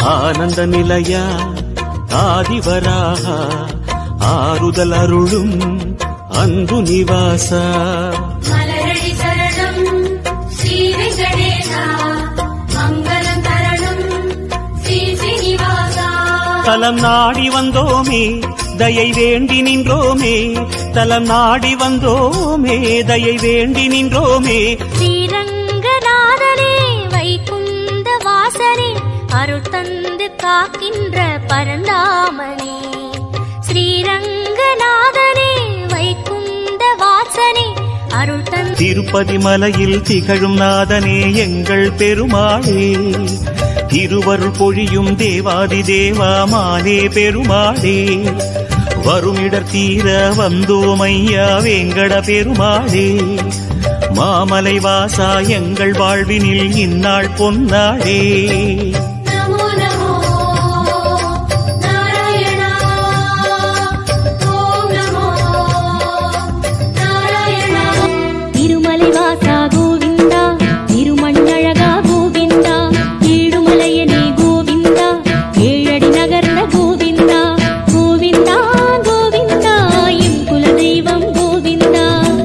ஆனந்த நிலையா ஆதிவராக ஆறுதல் அருளும் அன்பு நிவாசா மலரடி சரணம் ஸ்ரீ வெங்கடேசா மங்களம் தரணும் ஸ்ரீ ஸ்ரீனிவாசா தலம் நாடி வந்தோமே தயை வேண்டி நின்றோமே தலம் நாடி வந்தோமே தயை வேண்டி நின்றோமே ஸ்ரீரங்கநாதனே வைகுந்த வாசனே அருள் தந்து காக்கின்ற பரந்தாமனே ஸ்ரீரங்கநாதனே வைகுந்த வாசனே அருள் தந்து திருப்பதி மலையில் திகழும் நாதனே எங்கள் பெருமாளே திருவருள் பொழியும் தேவாதி தேவா மாலே பெருமாளே வருமிடர் தீர வந்தோமையா வேங்கட பெருமாளே மாமலை வாசா எங்கள் வாழ்வினில் இந்நாள் பொன்னாளே நமோ நமோ நாராயணா ஓம் நமோ நாராயணா திருமலை வாசா கோவிந்தா திருமண்ணழகா கோவிந்தா ஏழுமலையனே கோவிந்தா ஏழடி நகர்ந்த கோவிந்தா கோவிந்தா கோவிந்தா எம் குலதெய்வம் கோவிந்தா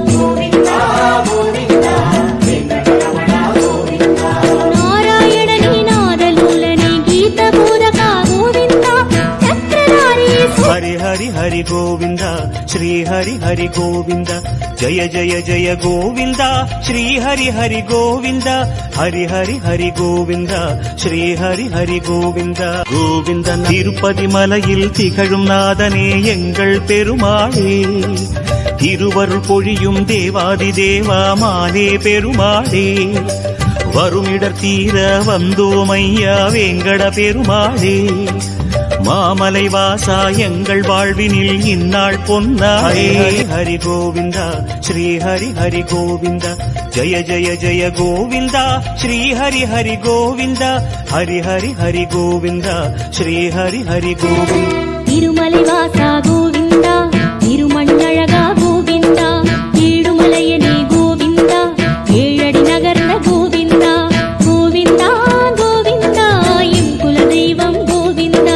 நாராயணனே நாதலூலனே கீத போதகா கோவிந்தா சக்கரதாரி ஹரி ஹரி ஹரி கோவிந்த ஸ்ரீ ஹரி ஹரி கோவிந்த ஜய ஜய ஜய கோவிந்த ஸ்ரீ ஹரி ஹரி கோவிந்த ஹரி ஹரி ஹரி கோவிந்த ஸ்ரீ ஹரி ஹரி கோவிந்த கோவிந்த திருப்பதி மலையில் திகழும் நாதனே எங்கள் பெருமாளே திருவருள் பொழியும் தேவாதி தேவா மாலே பெருமாளே வருமிடர் தீர வந்தோமையா வேங்கட பெருமாளே மாமலை வாசா எங்கள் வாழ்வினில் இந்நாள் பொன்னாளே ஹரி ஹரி கோவிந்தா ஸ்ரீ ஹரி ஹரி கோவிந்தா ஜய ஜய ஜய கோவிந்தா ஸ்ரீ ஹரி ஹரி கோவிந்தா ஹரி ஹரி ஹரி கோவிந்தா ஸ்ரீ ஹரி ஹரி கோவிந்தா திருமலை வாசா கோவிந்தா திருமண்ணழகா கோவிந்தா ஏழுமலையனே கோவிந்தா ஏழடி நகர்ந்த கோவிந்தா கோவிந்தா கோவிந்தா எம் குலதெய்வம் கோவிந்தா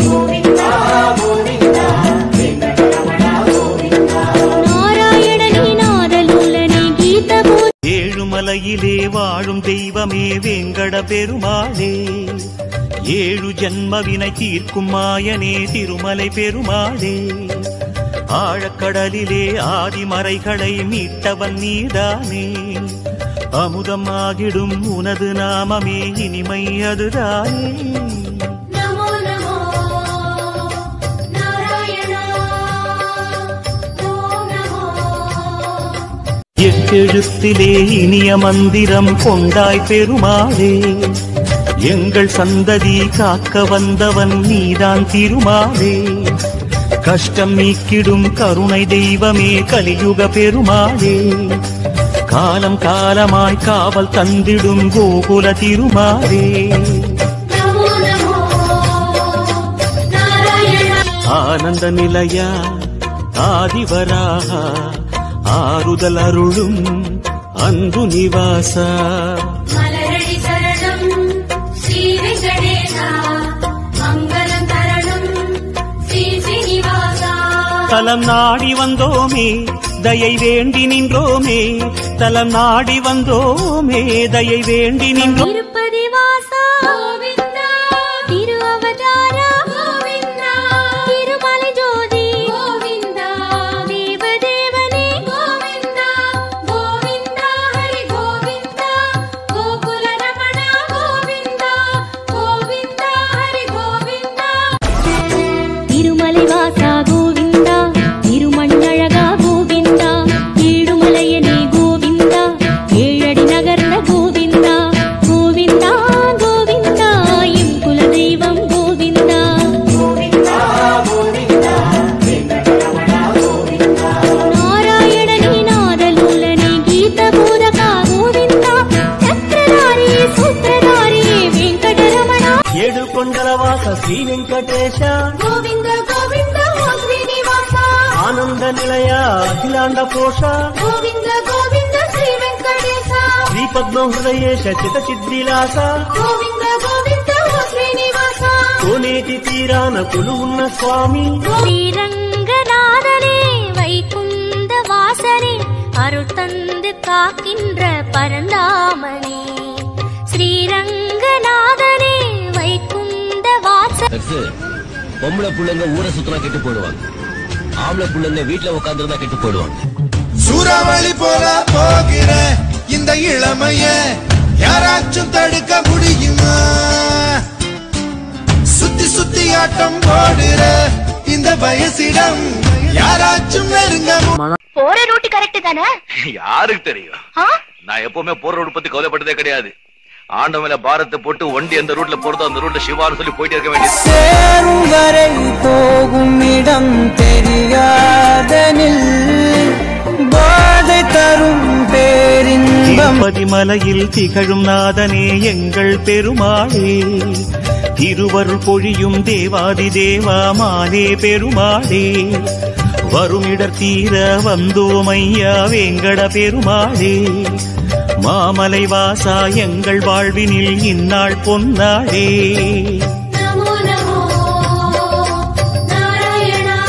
நாராயணனே நாதலூலனே கீத போத ஏழுமலையிலே வாழும் தெய்வமே வேங்கட பெருமாளே ஏழு ஜன்மவினை தீர்க்கும் மாயனே திருமலை பெருமாளே ஆழக்கடலிலே ஆதிமறைகளை மீட்டவன் நீதானே அமுதமாகிடும் உனது நாமமே இனிமை அதுதானே நமோ நமோ நாராயணா ஓம் நமோ எட்டெழுத்திலே இனிய மந்திரம் கொண்டாய் பெருமாளே எங்கள் சந்ததி காக்க வந்தவன் நீதான் திருமாலே கஷ்டம் நீக்கிடும் கருணை தெய்வமே கலியுக பெருமாளே காலம் காலமாய் காவல் தந்திடும் கோகுல திருமாலே நமோ நமோ நாராயணா ஆனந்த நிலையா ஆதிவராக ஆறுதல் அருளும் அன்பு நிவாசா மலரடி சரணம் ஸ்ரீ வெங்கடேசா மங்களம் தரணும் ஸ்ரீ ஸ்ரீனிவாசா தலம் நாடி வந்தோமே தயை வேண்டி நின்றோமே தலம் நாடி வந்தோமே தயை வேண்டி நின்றோம் திருப்பதி வாசா கோவிந்தா திரு அவதாரா கோவிந்தா திருமலை ஜோதி கோவிந்தா தேவதேவனே கோவிந்தா கோவிந்தா ஹரி கோவிந்தா கோகுல ரமண கோவிந்தா கோவிந்தா ஹரி கோவிந்தா திருமலை வாசா கோவிந்தா திருமண்ணழகா கோவிந்தா ஏழுமலையனே கோவிந்தா ஏழடி நகர்ந்த கோவிந்தா கோவிந்தா கோவிந்தா எம் குலதெய்வம் கோவிந்தா நாராயணனே நாதலூலனே கீத போதகா கோவிந்தா சக்கரதாரி சூத்திரதாரி வெங்கடரமணா ఏడు కొండల వాస శ్రీ వెంకటేశ கோவிந்த கோவிந்த ஓ ஸ்ரீனிவாசா ఆనంద నిలయ అఖిలాండ పోష கோவிந்த கோவிந்த ஸ்ரீ வெங்கடேசா శ్రీ పద్మ హృదయేశ చిత చిద్విలాస கோவிந்த கோவிந்த ஓ ஸ்ரீனிவாசா కోనేటి తీరాన కొలువున్న స్వామి ஸ்ரீரங்கநாதனே வைகுந்த வாசனே அருட்தந்து காக்கின்ற பரந்தாமனே ஸ்ரீரங்கநாதனே வைகுந்த வாச பெருசு பொம்பளை புள்ளைங்க ஊரை சுத்தினா கெட்டு போயிடுவாங்க ஆம்பளை புள்ளைங்க வீட்டுல உட்காந்துருந்தா கெட்டு போயிடுவாங்க சூறாவளி போல போகிற இந்த இளமைய யாராச்சும் தடுக்க முடியுமா சுத்தி சுத்தி ஆட்டம் போடுற இந்த வயசிடம் யாராச்சும் நெருங்க மு- போற ரூட் கரெக்ட் தானே யாருக்கு தெரியும் நான் எப்பவுமே போற ரூட் பத்தி கவலைப்பட்டதே கிடையாது ஆண்ட மேல பாரத்தை போட்டு வண்டி எந்த ரூட்ல போறதோ அந்த ரூட்ல சிவான்னு சொல்லி போயிட்டே இருக்க வேண்டியது சேரும் வரை போகும் இடம் தெரியாதனில் போதை தரும் பேரின்பம் திருப்பதி மலையில் திகழும் நாதனே எங்கள் பெருமாளே திருவருள் பொழியும் தேவாதி தேவா மாலே பெருமாளே வருமிடர் தீர வந்தோம் ஐயா வேங்கட பெருமாளே மாமலை வாசா எங்கள் வாழ்வினில் இந்நாள் பொன்னாளே நமோ நமோ நாராயணா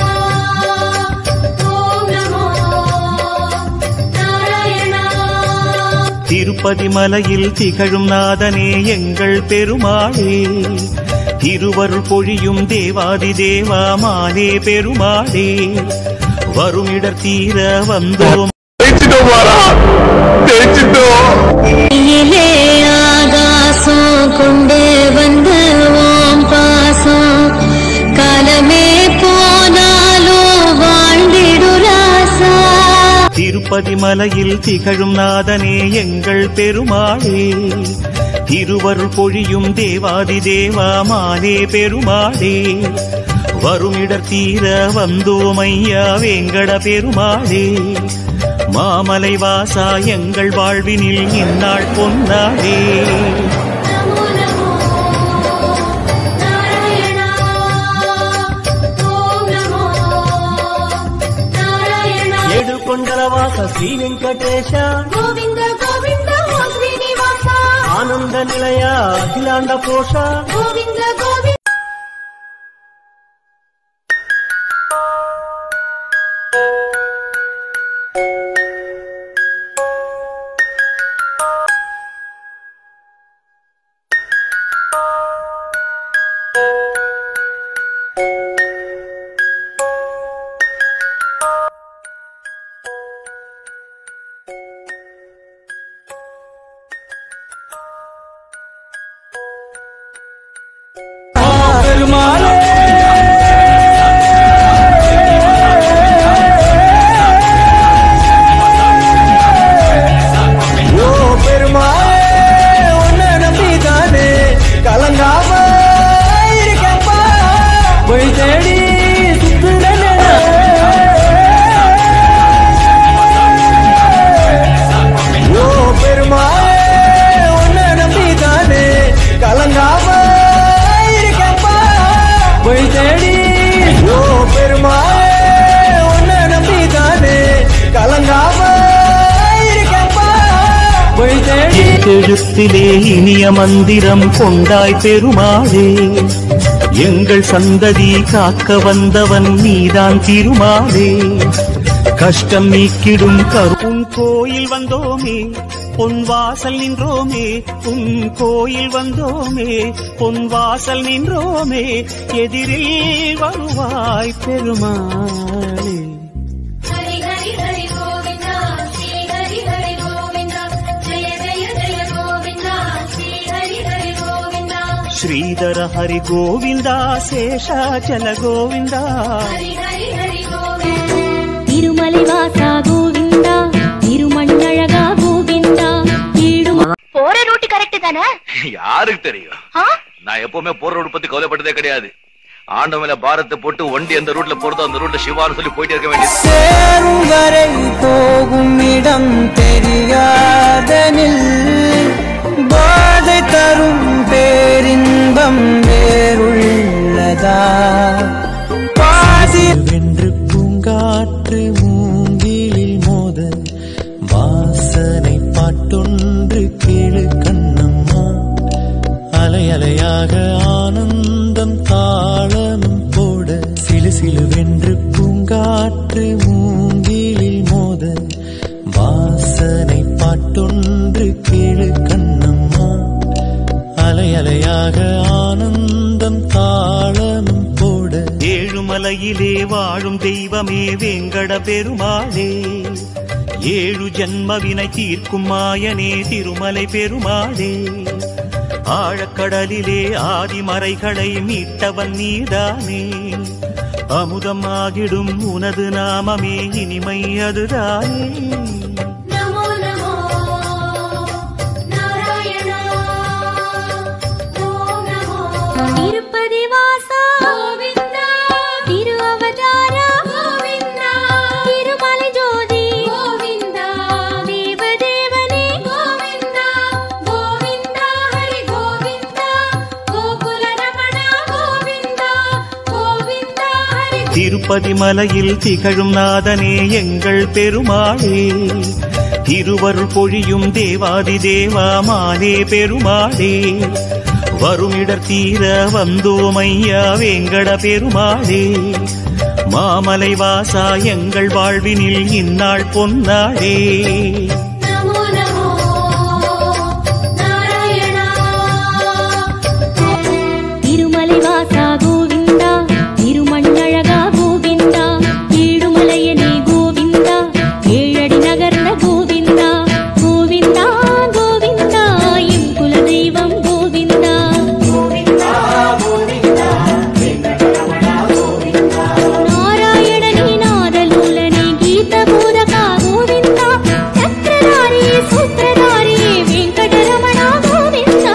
ஓம் நமோ நாராயணா திருப்பதி மலையில் திகழும் நாதனே எங்கள் பெருமாளே திருவருள் பொழியும் தேவாதி தேவா மாலே பெருமாளே வருமிடர் தீர வந்தோம் கையிலே ஆகாசம் கொண்டு வந்த ஓம் பாசம் காலமே போனாலும் வாழ்ந்திடு ராசா திருப்பதி மலையில் திகழும் நாதனே எங்கள் பெருமாளே திருவருள் பொழியும் தேவாதி தேவா மாலே பெருமாளே வருமிடர் தீர வந்தோம் ஐயா வேங்கட பெருமாளே மாமலை வாசா எங்கள் வாழ்வினில் இந்நாள் பொன்னாளே நமோ நமோ நாராயணா ஓம் நமோ நாராயணா ఏడు కొండల వాస శ్రీ వెంకటేశ గోవింద గోవింద ఓ శ్రీనివాస ఆనంద నిలయ అఖిలాండ పోష గోవింద గోవింద பெருமாளே ஓ பெருமாளே உன்னை நம்பிதானே கலங்காம இருக்கப்பா போய் தேடி சுத்துறேனே ஓ பெருமாளே உன்னை நம்பிதானே கலங்காம இருக்கப்பா போய் தேடி ஓ பெருமாளே உன்னை நம்பிதானே கலங்காம இருக்கப்பா போய் தேடி எழுத்திலே இனிய மந்திரம் கொண்டாய் பெருமாளே எங்கள் சந்ததி காக்க வந்தவன் நீதான் திருமாலே கஷ்டம் நீக்கிடும் கருண் கோயில் வந்தோமே பொன் வாசல் நின்றோமே உன் கோயில் வந்தோமே பொன் வாசல் நின்றோமே எதிரில் வருவாய் பெருமாளே ஹரி ஹரி ஹரி கோவிந்தா ஸ்ரீ ஹரி ஹரி கோவிந்தா ஜெய ஜெய ஜெய கோவிந்தா ஸ்ரீ ஹரி ஹரி கோவிந்தா ಶ್ರೀಧರ ಹರಿ ಗೋವಿಂದ ಶೇಷಾಚಲ ಗೋವಿಂದ ஹரி ஹரி ஹரி கோவிந்தா திருமலை வாசா கோவிந்தா திருமண்ணழகா கோவிந்தா ஈடும் போற ரூட் கரெக்ட் தானே யாருக்கு தெரியும் நான் எப்பவுமே போற ரூட் பத்தி கவலைப்பட்டதே கிடையாது ஆண்ட மேல பாரத்தை போட்டு வண்டி எந்த ரூட்ல போறதோ அந்த ரூட்ல சிவான்னு சொல்லி போயிட்டே இருக்க வேண்டியது சேரும் வரை போகும் இடம் தெரியாதனில் போதை தரும் பேரின்பம் வேறுள்ளதா பாதி வென்று பூங்காற்று மூங்கிலில் மோத வாசனை பாட்டொன்று கேளு கண்ணம்மா அலை அலையாக ஆனந்தம் தா தெய்வமே வேங்கட பெருமாளே ஏழு ஜன்மவினை தீர்க்கும் மாயனே திருமலை பெருமாளே ஆழக்கடலிலே ஆதிமறைகளை மீட்டவன் நீதானே அமுதம் ஆகிடும் உனது நாமமே இனிமை அதுதானே நமோ நமோ நாராயணா ஓம் நமோ திருப்பதி வாசா கோவிந்தா திரு அவதாரா கோவிந்தா திருமலை ஜோதி கோவிந்தா தேவதேவனே கோவிந்தா கோவிந்தா ஹரி கோவிந்தா கோகுல ரமணா கோவிந்தா கோவிந்தா ஹரி திருப்பதி மலையில் திகழும் நாதனே எங்கள் பெருமாளே திருவருள் பொழியும் தேவாதி தேவா மாலே பெருமாளே வருமிடர் தீர வந்தோம் ஐயா வேங்கட பெருமாளே மாமலை வாசா எங்கள் வாழ்வினில் இந்நாள் பொன்னாளே நமோ நமோ நாராயணா திருமலை வாசா கோவிந்தா திருமண்ணழகா கோவிந்தா ஏழுமலையனே கோவிந்தா ஏழடி நகர்ந்த கோவிந்தா கோவிந்தா கோவிந்தா எம் குலதெய்வம் கோவிந்தா நாராயணனே நாதலூலனே கீத போதகா கோவிந்தா சக்கரதாரி சூத்திரதாரி வெங்கடரமணா கோவிந்தா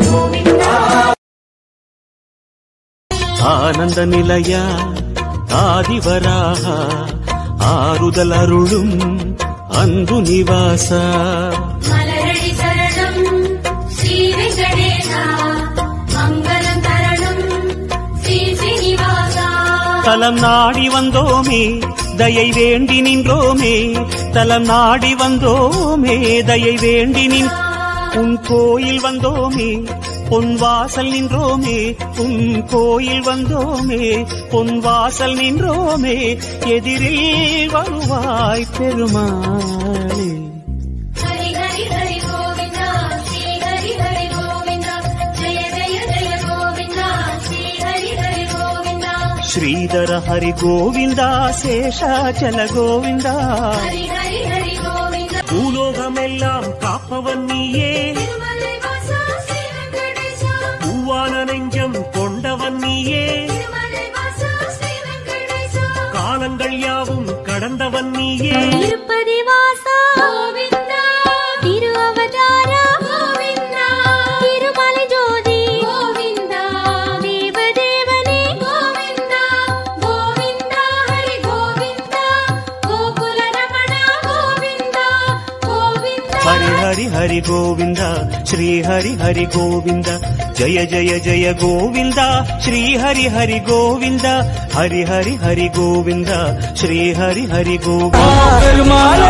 ஆனந்த நிலையா ஆதிவராக ஆறுதல் அருளும் அன்பு நிவாசா மலரடி சரணம் ஸ்ரீ வெங்கடேசா மங்களம் தரணம் ஸ்ரீ ஸ்ரீனிவாசா தலம் நாடி வந்தோமே தயை வேண்டி நின்றோமே தலம் நாடி வந்தோமே தயை வேண்டி நின் உன் கோயில் வந்தோமே பொன் வாசல் நின்றோமே உன் கோயில் வந்தோமே பொன் வாசல் நின்றோமே எதிரில் வருவாய் பெருமாளே ஹரி ஹரி ஹரி கோவிந்தா ஸ்ரீ ஹரி ஹரி கோவிந்தா ஜெய ஜெய ஜெய கோவிந்தா ஸ்ரீ ஹரி ஹரி கோவிந்தா ಶ್ರೀಧರ ಹರಿ ಗೋವಿಂದ ಶೇಷಾಚಲ ಗೋವಿಂದ ஹரி ஹரி ஹரி கோவிந்தா பூலோகமெல்லாம் காப்பவன் நீயே திருமலை வாசா ஸ்ரீ வெங்கடேசா பூவான நெஞ்சம் கொண்டவன் நீயே திருமலை வாசா ஸ்ரீ வெங்கடேசா காலங்கள் யாவும் கடந்தவன் நீயே திருப்பதி வாசா கோவிந்தா திரு அவதாரா கோவிந்தா திருமலை ஜோதி கோவிந்தா தேவதேவனே கோவிந்தா கோவிந்தா ஹரி கோவிந்தா கோகுல ரமணா கோவிந்தா கோவிந்தா ಹರಿ ಹರಿ ಹರಿ ಗೋವಿಂದ ಶ್ರೀ ಹರಿ ಹರಿ ಗೋವಿಂದ ಜಯ ಜಯ ಜಯ ಗೋವಿಂದ ಶ್ರೀ ಹರಿ ಹರಿ ಗೋವಿಂದ ಹರಿ ಹರಿ ಹರಿ ಗೋವಿಂದ ಶ್ರೀ ಹರಿ ಹರಿ ಗೋವಿಂದ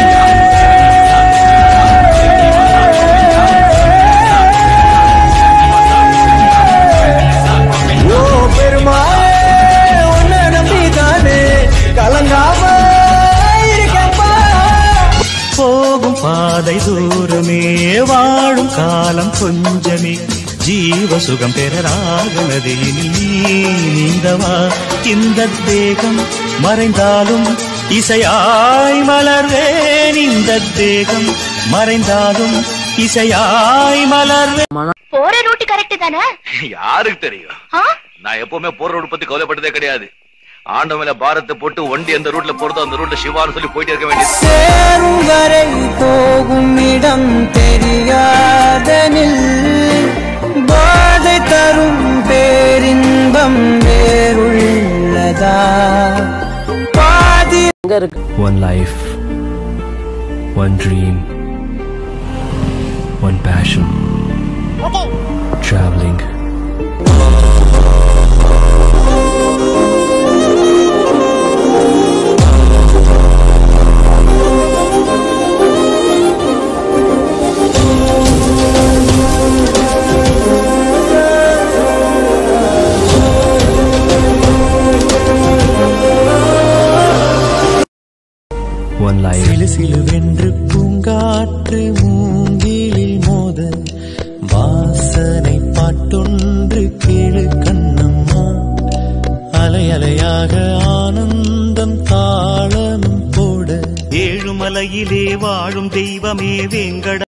ஓ பெருமாளே உன்னை நம்பிதானே கலங்காம இருக்கேன்பா போகும் பாதை தூரமே வாழும் காலம் கொஞ்சமே ஜீவ சுகம் பெறராகனது இனி நீந்தவா இந்த தேகம் மறைந்தாலும் இசையாய் மலர்வேன் இந்த தேகம் மறைந்தாலும் இசையாய் மலர்வேன் போற ரூட் கரெக்ட் தானே யாருக்கு தெரியும் நான் எப்பவுமே போற ரூட் பத்தி கவலைப்பட்டதே கிடையாது ஆண்ட மேல பாரத்தை போட்டு வண்டி எந்த ரூட்ல போறதோ அந்த ரூட்ல சிவான்னு சொல்லி போயிட்டே இருக்க வேண்டியது சேரும் வரை போகும் இடம் தெரியாதனில் பாதை தரும் பேரின்பம் வேறுள்ளதா பாதி One life, one dream, one passion. Traveling. One life. சிலு சிலுவென்று பூங்காற்று மூங்கிலில் மோத வாசனை பாட்டொன்று கேளு கண்ணம்மா அலை அலையாக ஆனந்தம் ஏழுமலையிலே வாழும் தெய்வமே வேங்கட